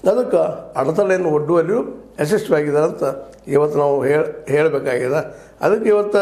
ಅದಕ್ಕೆ ಅಡೆತಡೆಯನ್ನು ಒಡ್ಡುವಲ್ಲಿಯೂ ಯಶಸ್ವಿಯಾಗಿದ್ದಾರೆ ಅಂತ ಇವತ್ತು ನಾವು ಹೇಳ ಹೇಳಬೇಕಾಗಿದೆ ಅದಕ್ಕೆ ಇವತ್ತು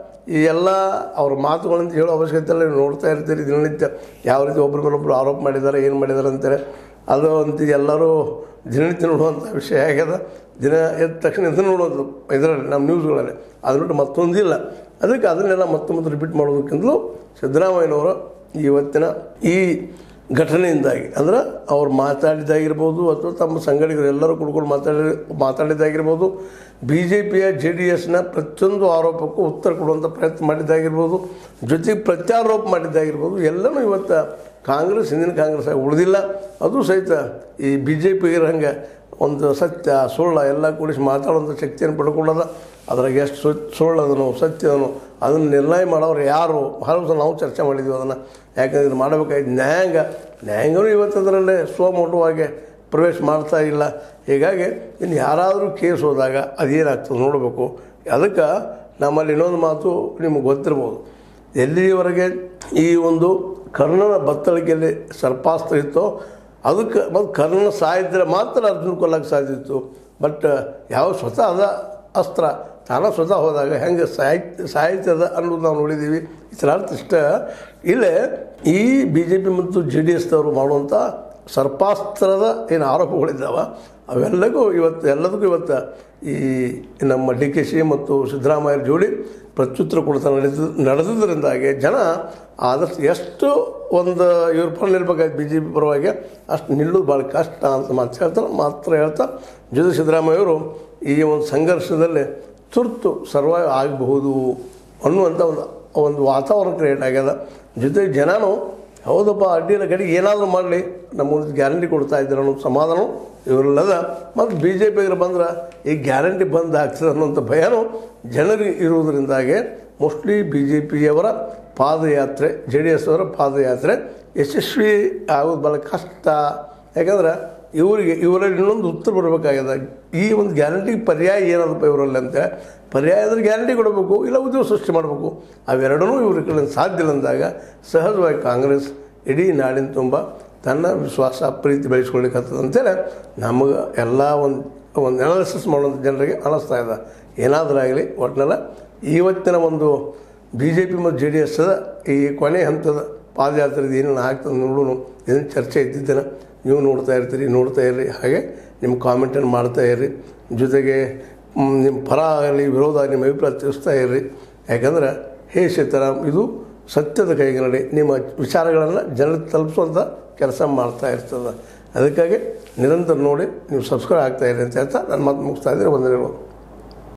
ಈ ಎಲ್ಲ ಅವ್ರ ಮಾತುಗಳನ್ನು ಹೇಳೋ ಅವಶ್ಯಕತೆ ಇಲ್ಲ ನೀವು ನೋಡ್ತಾ ಇರ್ತೀರಿ ದಿನನಿತ್ಯ ಯಾವ ರೀತಿ ಒಬ್ಬರ ಮೇಲೊಬ್ಬರು ಆರೋಪ ಮಾಡಿದ್ದಾರೆ ಏನು ಮಾಡಿದ್ದಾರೆ ಅಂತಾರೆ ಅದು ಅಂತ ಎಲ್ಲರೂ ದಿನನಿತ್ಯ ನೋಡುವಂಥ ವಿಷಯ ಆಗ್ಯದ ದಿನ ಎದ್ದ ತಕ್ಷಣ ಇದನ್ನು ನೋಡೋದು ಇದರಲ್ಲಿ ನಮ್ಮ ನ್ಯೂಸ್ಗಳಲ್ಲಿ ಅದು ಬಿಟ್ಟು ಮತ್ತೊಂದಿಲ್ಲ ಅದಕ್ಕೆ ಅದನ್ನೆಲ್ಲ ಮತ್ತೆ ಮತ್ತೆ ರಿಪೀಟ್ ಮಾಡೋದಕ್ಕಿಂತಲೂ ಸಿದ್ದರಾಮಯ್ಯನವರು ಇವತ್ತಿನ ಈ ಘಟನೆಯಿಂದಾಗಿ ಅಂದ್ರೆ ಅವ್ರು ಮಾತಾಡಿದ್ದಾಗಿರ್ಬೋದು ಅಥವಾ ತಮ್ಮ ಸಂಘಟಕರು ಎಲ್ಲರೂ ಕುಡ್ಕೊಂಡು ಮಾತಾಡಿ ಮಾತಾಡಿದ್ದಾಗಿರ್ಬೋದು ಬಿ ಜೆ ಪಿಯ ಜೆ ಡಿ ಎಸ್ನ ಪ್ರತಿಯೊಂದು ಆರೋಪಕ್ಕೂ ಉತ್ತರ ಕೊಡುವಂಥ ಪ್ರಯತ್ನ ಮಾಡಿದ್ದಾಗಿರ್ಬೋದು ಜೊತೆಗೆ ಪ್ರತ್ಯಾರೋಪ ಮಾಡಿದ್ದಾಗಿರ್ಬೋದು ಎಲ್ಲನೂ ಇವತ್ತು ಕಾಂಗ್ರೆಸ್ ಹಿಂದಿನ ಕಾಂಗ್ರೆಸ್ ಆಗಿ ಉಳಿದಿಲ್ಲ ಅದು ಸಹಿತ ಈ ಬಿ ಜೆ ಪಿ ಇರಂಗೆ ಒಂದು ಸತ್ಯ ಸುಳ್ಳ ಎಲ್ಲ ಕೂಡಿಸಿ ಮಾತಾಡುವಂಥ ಶಕ್ತಿಯನ್ನು ಪಡ್ಕೊಳ್ಳೋದ ಅದ್ರಾಗ ಎಷ್ಟು ಸು ಸುಳ್ಳದನು ಸತ್ಯದನು ಅದನ್ನು ನಿರ್ಣಯ ಮಾಡೋರು ಯಾರು ಹಲವು ಸಲ ನಾವು ಚರ್ಚೆ ಮಾಡಿದ್ವಿ ಅದನ್ನು ಯಾಕಂದ್ರೆ ಇದು ಮಾಡಬೇಕಾಗಿದ್ದು ನ್ಯಾಯಾಂಗ ನ್ಯಾಯಾಂಗನೂ ಇವತ್ತು ಅದರಲ್ಲೇ ಸ್ವಮೋಟವಾಗಿ ಪ್ರವೇಶ ಮಾಡ್ತಾ ಇಲ್ಲ ಹೀಗಾಗಿ ಇನ್ನು ಯಾರಾದರೂ ಕೇಸ್ ಹೋದಾಗ ಅದೇನಾಗ್ತದೆ ನೋಡಬೇಕು ಅದಕ್ಕೆ ನಮ್ಮಲ್ಲಿ ಇನ್ನೊಂದು ಮಾತು ನಿಮಗೆ ಗೊತ್ತಿರ್ಬೋದು ಎಲ್ಲಿಯವರೆಗೆ ಈ ಒಂದು ಕರ್ಣನ ಬತ್ತಳಿಕೆಯಲ್ಲಿ ಸರ್ಪಾಸ್ತ್ರ ಇತ್ತೋ ಅದಕ್ಕೆ ಮತ್ತು ಕರ್ಣ ಸಾಯಿದ್ರೆ ಮಾತ್ರ ಅರ್ಜುನ ಕೊಲ್ಲಕ್ಕೆ ಸಾಧ್ಯ ಇತ್ತು ಬಟ್ ಯಾವ ಸ್ವತಃ ಅದ ಅಸ್ತ್ರ ತಾನ ಸ್ವತಃ ಹೋದಾಗ ಹೆಂಗೆ ಸಾಹಿತ್ಯ ಸಾಹಿತ್ಯದ ಅನ್ನೋದು ನಾವು ನೋಡಿದ್ದೀವಿ ಇದರ ಅರ್ಥ ಇಷ್ಟ ಇಲ್ಲೇ ಈ ಬಿ ಜೆ ಪಿ ಮತ್ತು ಜೆ ಡಿ ಎಸ್ದವರು ಮಾಡುವಂಥ ಸರ್ಪಾಸ್ತ್ರದ ಏನು ಆರೋಪಗಳಿದ್ದಾವ ಅವೆಲ್ಲಕ್ಕೂ ಇವತ್ತು ಎಲ್ಲದಕ್ಕೂ ಇವತ್ತು ಈ ನಮ್ಮ ಡಿ ಕೆ ಶಿ ಮತ್ತು ಸಿದ್ದರಾಮಯ್ಯ ಜೋಡಿ ಪ್ರತ್ಯುತ್ತರ ಕೊಡ್ತಾ ನಡೆದ ನಡೆದಿದ್ದರಿಂದಾಗಿ ಜನ ಆದಷ್ಟು ಎಷ್ಟು ಒಂದು ಇವ್ರ ಪರ ನಿಲ್ಬೇಕಾಯ್ತು ಬಿ ಜೆ ಪಿ ಪರವಾಗಿ ಅಷ್ಟು ನಿಲ್ಲೋದು ಭಾಳ ಕಷ್ಟ ಅಂತ ಮಾತು ಹೇಳ್ತಾರೆ ಮಾತ್ರ ಹೇಳ್ತಾ ಜೊತೆ ಸಿದ್ದರಾಮಯ್ಯವರು ಈ ಒಂದು ಸಂಘರ್ಷದಲ್ಲಿ ತುರ್ತು ಸರ್ವೈವ್ ಆಗಬಹುದು ಅನ್ನುವಂಥ ಒಂದು ಒಂದು ವಾತಾವರಣ ಕ್ರಿಯೇಟ್ ಆಗ್ಯದ ಜೊತೆಗೆ ಜನನು ಹೌದಪ್ಪ ಅಡ್ಡಿಲ್ಲ ಗಡಿಗೆ ಏನಾದರೂ ಮಾಡಲಿ ನಮ್ಮೊಂದು ಗ್ಯಾರಂಟಿ ಕೊಡ್ತಾ ಇದ್ದಾರೆ ಅನ್ನೋ ಸಮಾಧಾನ ಇವರೆಲ್ಲದ ಮತ್ತು ಬಿ ಜೆ ಪಿಗರು ಬಂದ್ರೆ ಈ ಗ್ಯಾರಂಟಿ ಬಂದ್ ಆಗ್ತದೆ ಅನ್ನೋಂಥ ಭಯನೂ ಜನರಿಗೆ ಇರುವುದರಿಂದಾಗಿ ಮೋಸ್ಟ್ಲಿ ಬಿ ಜೆ ಪಿಯವರ ಪಾದಯಾತ್ರೆ ಜೆ ಡಿ ಎಸ್ ಅವರ ಪಾದಯಾತ್ರೆ ಯಶಸ್ವಿ ಆಗೋದು ಭಾಳ ಕಷ್ಟ ಯಾಕಂದ್ರೆ ಇವರಿಗೆ ಇವರಲ್ಲಿ ಇನ್ನೊಂದು ಉತ್ತರ ಬರಬೇಕಾಗ್ಯದ ಈ ಒಂದು ಗ್ಯಾರಂಟಿಗೆ ಪರ್ಯಾಯ ಏನದಪ್ಪ ಇವರಲ್ಲಿ ಅಂತ ಪರ್ಯಾಯ ಅಂದರೆ ಗ್ಯಾರಂಟಿ ಕೊಡಬೇಕು ಇಲ್ಲ ಉದ್ಯೋಗ ಸೃಷ್ಟಿ ಮಾಡಬೇಕು ಅವೆರಡೂ ಇವ್ರ ಕಡೆ ಸಾಧ್ಯ ಇಲ್ಲ ಅಂದಾಗ ಸಹಜವಾಗಿ ಕಾಂಗ್ರೆಸ್ ಇಡೀ ನಾಡಿನ ತುಂಬ ತನ್ನ ವಿಶ್ವಾಸ ಪ್ರೀತಿ ಬೆಳೆಸ್ಕೊಳ್ಲಿಕ್ಕತ್ತದ ಅಂತೇಳಿ ನಮಗೆ ಎಲ್ಲ ಒಂದು ಒಂದು ಅನಾಲಿಸಿಸ್ ಮಾಡುವಂಥ ಜನರಿಗೆ ಅನ್ನಿಸ್ತಾ ಇದೆ ಏನಾದರೂ ಒಟ್ಟಿನಲ್ಲ ಇವತ್ತಿನ ಒಂದು ಬಿ ಜೆ ಪಿ ಮತ್ತು ಜೆ ಡಿ ಎಸ್ ಈ ಕೊನೆ ಹಂತದ ಪಾದಯಾತ್ರೆದು ಏನೇನು ಆಗ್ತದೆ ನೋಡೋಣ ಇದನ್ನು ಚರ್ಚೆ ಇದ್ದಿದ್ದೇನೆ ನೀವು ನೋಡ್ತಾ ಇರ್ತೀರಿ ನೋಡ್ತಾ ಇರ್ರಿ ಹಾಗೆ ನಿಮ್ಮ ಕಾಮೆಂಟನ್ನು ಮಾಡ್ತಾ ಇರ್ರಿ ಜೊತೆಗೆ ಮ್, ನಿಮ್ಮ ಪರ ಆಗಲಿ ವಿರೋಧ ಆಗಲಿ ನಿಮ್ಮ ಅಭಿಪ್ರಾಯ ತಿಳಿಸ್ತಾ ಇರ್ರಿ ಯಾಕಂದ್ರೆ ಹೇ ಸೀತಾರಾಮ್ ಇದು ಸತ್ಯದ ಕೈಗನ್ನಡಿ ನಿಮ್ಮ ವಿಚಾರಗಳನ್ನು ಜನರಿಗೆ ತಲುಪಿಸುವಂಥ ಕೆಲಸ ಮಾಡ್ತಾ ಇರ್ತದೆ ಅದಕ್ಕಾಗಿ ನಿರಂತರ ನೋಡಿ ನೀವು ಸಬ್ಸ್ಕ್ರೈಬ್ ಆಗ್ತಾ ಇರಿ ಅಂತ ಹೇಳ್ತಾ ನಾನು ಮತ್ತೆ ಮುಗಿಸ್ತಾ ಇದ್ದೀನಿ ವಂದನೆಗಳು